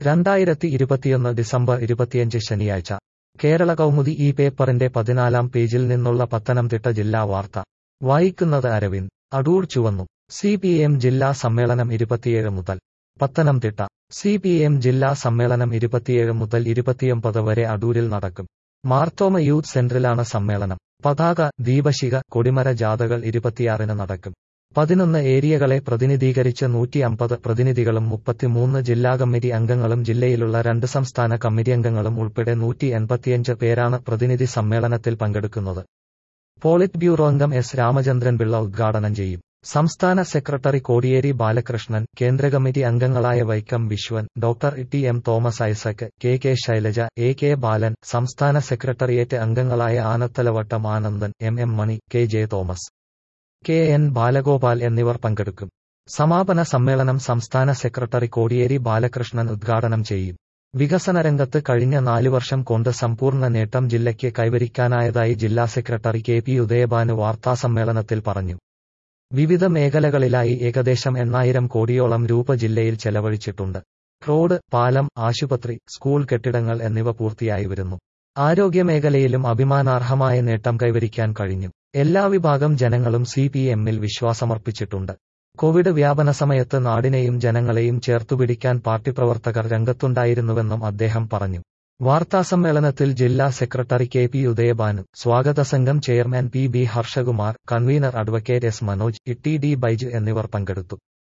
രണ്ടായിരത്തി ഇരുപത്തിയൊന്ന് ഡിസംബർ ഇരുപത്തിയഞ്ച് ശനിയാഴ്ച കേരള കൗമുദി ഈ പേപ്പറിന്റെ പതിനാലാം പേജിൽ നിന്നുള്ള പത്തനംതിട്ട ജില്ലാ വാർത്ത വായിക്കുന്നത് അരവിന്ദ് അടൂർ ചുവന്നു സി പി എം ജില്ലാ സമ്മേളനം ഇരുപത്തിയേഴ് മുതൽ പത്തനംതിട്ട സി പി എം ജില്ലാ സമ്മേളനം ഇരുപത്തിയേഴ് മുതൽ ഇരുപത്തിയൊമ്പത് വരെ അടൂരിൽ നടക്കും മാർത്തോമ യൂത്ത് സെന്ററിലാണ് സമ്മേളനം പതാക ദീപശിഖ കൊടിമര ജാഥകൾ ഇരുപത്തിയാറിന് നടക്കും പതിനൊന്ന് ഏരിയകളെ പ്രതിനിധീകരിച്ച് നൂറ്റി അമ്പത് പ്രതിനിധികളും മുപ്പത്തിമൂന്ന് ജില്ലാ കമ്മിറ്റി അംഗങ്ങളും ജില്ലയിലുള്ള രണ്ട് സംസ്ഥാന കമ്മിറ്റി അംഗങ്ങളും ഉൾപ്പെടെ നൂറ്റി എൺപത്തിയഞ്ച് പേരാണ് പ്രതിനിധി സമ്മേളനത്തിൽ പങ്കെടുക്കുന്നത് പോളിറ്റ് ബ്യൂറോ അംഗം എസ് രാമചന്ദ്രൻ പിള്ള ഉദ്ഘാടനം ചെയ്യും സംസ്ഥാന സെക്രട്ടറി കോടിയേരി ബാലകൃഷ്ണൻ കേന്ദ്ര കമ്മിറ്റി അംഗങ്ങളായ Vaikom Viswan doctor T M Thomas Isaac K K Shailaja A K Balan സംസ്ഥാന സെക്രട്ടേറിയറ്റ് അംഗങ്ങളായ Anathalavattom Anandan M M Mani K J Thomas K N Balagopal എന്നിവർ പങ്കെടുക്കും സമാപന സമ്മേളനം സംസ്ഥാന സെക്രട്ടറി കോടിയേരി ബാലകൃഷ്ണൻ ഉദ്ഘാടനം ചെയ്യും വികസന രംഗത്ത് കഴിഞ്ഞ നാലു വർഷം കൊണ്ട് സമ്പൂർണ്ണ നേട്ടം ജില്ലയ്ക്ക് കൈവരിക്കാനായതായി ജില്ലാ സെക്രട്ടറി കെ പി ഉദയഭാനു വാർത്താസമ്മേളനത്തിൽ പറഞ്ഞു വിവിധ മേഖലകളിലായി ഏകദേശം എണ്ണായിരം കോടിയോളം രൂപ ജില്ലയിൽ ചെലവഴിച്ചിട്ടുണ്ട് റോഡ് പാലം ആശുപത്രി സ്കൂൾ കെട്ടിടങ്ങൾ എന്നിവ പൂർത്തിയായി വരുന്നു ആരോഗ്യമേഖലയിലും അഭിമാനാർഹമായ നേട്ടം കൈവരിക്കാൻ കഴിഞ്ഞു എല്ലാ വിഭാഗം ജനങ്ങളും സി പി എമ്മിൽ വിശ്വാസമർപ്പിച്ചിട്ടുണ്ട് കോവിഡ് വ്യാപന സമയത്ത് നാടിനെയും ജനങ്ങളെയും ചേർത്തുപിടിക്കാൻ പാർട്ടി പ്രവർത്തകർ രംഗത്തുണ്ടായിരുന്നുവെന്നും അദ്ദേഹം പറഞ്ഞു വാർത്താസമ്മേളനത്തിൽ ജില്ലാ സെക്രട്ടറി കെ പി ഉദയഭാനു സ്വാഗത സംഘം chairman P B Harshakumar convener advocate S Manoj E T D Baiju എന്നിവർ പങ്കെടുത്തു